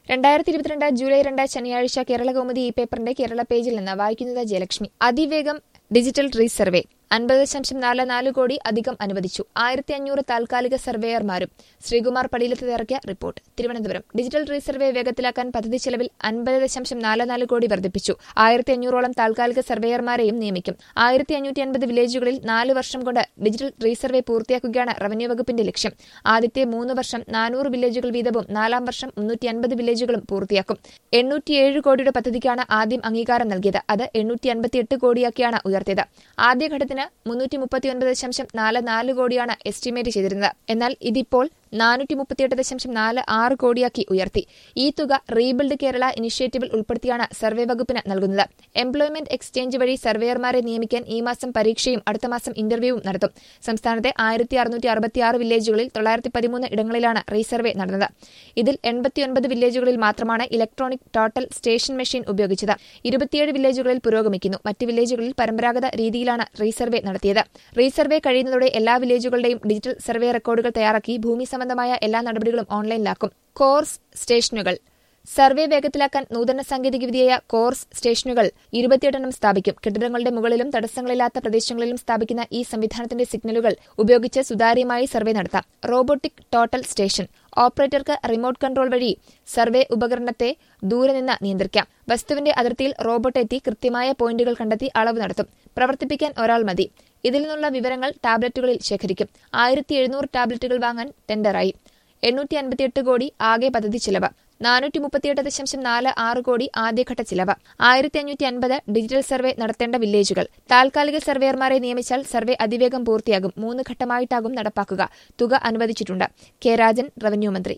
രണ്ടായിരത്തി ഇരുപത്തിരണ്ട് ജൂലൈ രണ്ട് ശനിയാഴ്ച കേരള കൗമുദി ഈ പേപ്പറിന്റെ കേരള പേജിൽ നിന്ന് വായിക്കുന്നത് ജയലക്ഷ്മി അതിവേഗം ഡിജിറ്റൽ റീസർവേ അൻപത് ദശാംശം നാല് നാല് കോടി അധികം അനുവദിച്ചു ആയിരത്തി അഞ്ഞൂറ് താൽക്കാലിക സർവേയർമാരും ശ്രീകുമാർ പടിയിലത്ത് ഇറക്കിയ റിപ്പോർട്ട് തിരുവനന്തപുരം ഡിജിറ്റൽ റീസർവേ വേഗത്തിലാക്കാൻ പദ്ധതി ചെലവിൽ അൻപത് ദശാംശം നാല് നാല് കോടി വർദ്ധിപ്പിച്ചു ആയിരത്തി അഞ്ഞൂറോളം താൽക്കാലിക സർവേയർമാരെയും നിയമിക്കും ആയിരത്തി അഞ്ഞൂറ്റി അൻപത് വില്ലേജുകളിൽ നാല് വർഷം കൊണ്ട് ഡിജിറ്റൽ റീസർവേ പൂർത്തിയാക്കുകയാണ് റവന്യൂ വകുപ്പിന്റെ ലക്ഷ്യം ആദ്യത്തെ മൂന്ന് വർഷം നാനൂറ് വില്ലേജുകൾ വീതവും നാലാം വർഷം മുന്നൂറ്റി അൻപത് വില്ലേജുകളും പൂർത്തിയാക്കും എണ്ണൂറ്റിയേഴ് കോടിയുടെ പദ്ധതിക്കാണ് ആദ്യം അംഗീകാരം നൽകിയത് അത് എണ്ണൂറ്റി അൻപത്തിയെട്ട് കോടിയാക്കിയാണ് ഉയർത്തിയത് ആദ്യഘട്ടത്തിന് മുന്നൂറ്റി മുപ്പത്തിയൊൻപത് ദശാംശം നാല് നാല് കോടിയാണ് എസ്റ്റിമേറ്റ് ചെയ്തിരുന്നത് എന്നാൽ ഇതിപ്പോൾ നാനൂറ്റി മുപ്പത്തിയെട്ട് ദശാംശം നാല് ആറ് കോടിയാക്കി ഉയർത്തി ഈ തുക റീബിൽഡ് കേരള ഇനിഷ്യേറ്റീവിൽ ഉൾപ്പെടുത്തിയാണ് സർവേ വകുപ്പിന് നൽകുന്നത് എംപ്ലോയ്മെന്റ് എക്സ്ചേഞ്ച് വഴി സർവേയർമാരെ നിയമിക്കാൻ ഈ മാസം പരീക്ഷയും അടുത്ത മാസം ഇന്റർവ്യൂവും നടത്തും സംസ്ഥാനത്തെ ആയിരത്തി അറുന്നൂറ്റി അറുപത്തിയാറ് വില്ലേജുകളിൽ തൊള്ളായിരത്തി പതിമൂന്ന് ഇടങ്ങളിലാണ് റീസർവേ നടന്നത് ഇതിൽ എൺപത്തിയൊൻപത് വില്ലേജുകളിൽ മാത്രമാണ് ഇലക്ട്രോണിക് ടോട്ടൽ സ്റ്റേഷൻ മെഷീൻ ഉപയോഗിച്ചത് ഇരുപത്തിയേഴ് വില്ലേജുകളിൽ പുരോഗമിക്കുന്നു മറ്റ് വില്ലേജുകളിൽ പരമ്പരാഗത രീതിയിലാണ് റീസർവേ നടത്തിയത് റീസർവേ കഴിയുന്നതോടെ എല്ലാ വില്ലേജുകളുടെയും ഡിജിറ്റൽ സർവേ റെക്കോർഡുകൾ തയ്യാറാക്കി ഭൂമി സംബന്ധമായ എല്ലാ നടപടികളും ഓൺലൈനിലാക്കും കോർസ് സ്റ്റേഷനുകൾ സർവേ വേഗത്തിലാക്കാൻ നൂതന സാങ്കേതികവിദ്യയായ കോർസ് സ്റ്റേഷനുകൾ ഇരുപത്തിയെട്ടെണ്ണം സ്ഥാപിക്കും കെട്ടിടങ്ങളുടെ മുകളിലും തടസ്സങ്ങളില്ലാത്ത പ്രദേശങ്ങളിലും സ്ഥാപിക്കുന്ന ഈ സംവിധാനത്തിന്റെ സിഗ്നലുകൾ ഉപയോഗിച്ച് സുതാര്യമായി സർവേ നടത്താം റോബോട്ടിക് ടോട്ടൽ സ്റ്റേഷൻ ഓപ്പറേറ്റർക്ക് റിമോട്ട് കൺട്രോൾ വഴി സർവേ ഉപകരണത്തെ ദൂരെ നിന്ന് നിയന്ത്രിക്കാം വസ്തുവിന്റെ അതിർത്തിയിൽ റോബോട്ട് എത്തി കൃത്യമായ പോയിന്റുകൾ കണ്ടെത്തി അളവ് നടത്തും പ്രവർത്തിപ്പിക്കാൻ ഒരാൾ മതി ഇതിൽ നിന്നുള്ള വിവരങ്ങൾ ടാബ്ലറ്റുകളിൽ ശേഖരിക്കും ആയിരത്തി എഴുന്നൂറ് ടാബ്ലറ്റുകൾ വാങ്ങാൻ ടെൻഡറായി എണ്ണൂറ്റി അൻപത്തിയെട്ട് കോടി ആകെ പദ്ധതി ചിലവ് നാനൂറ്റി മുപ്പത്തിയെട്ട് ദശാംശം നാല് ആറ് കോടി ആദ്യഘട്ട ചിലവ് ആയിരത്തി അഞ്ഞൂറ്റി അൻപത് ഡിജിറ്റൽ സർവേ നടത്തേണ്ട വില്ലേജുകൾ താൽക്കാലിക സർവേയർമാരെ നിയമിച്ചാൽ സർവേ അതിവേഗം പൂർത്തിയാകും മൂന്ന് ഘട്ടമായിട്ടാകും നടപ്പാക്കുക തുക അനുവദിച്ചിട്ടുണ്ട് കെ രാജൻ റവന്യൂ മന്ത്രി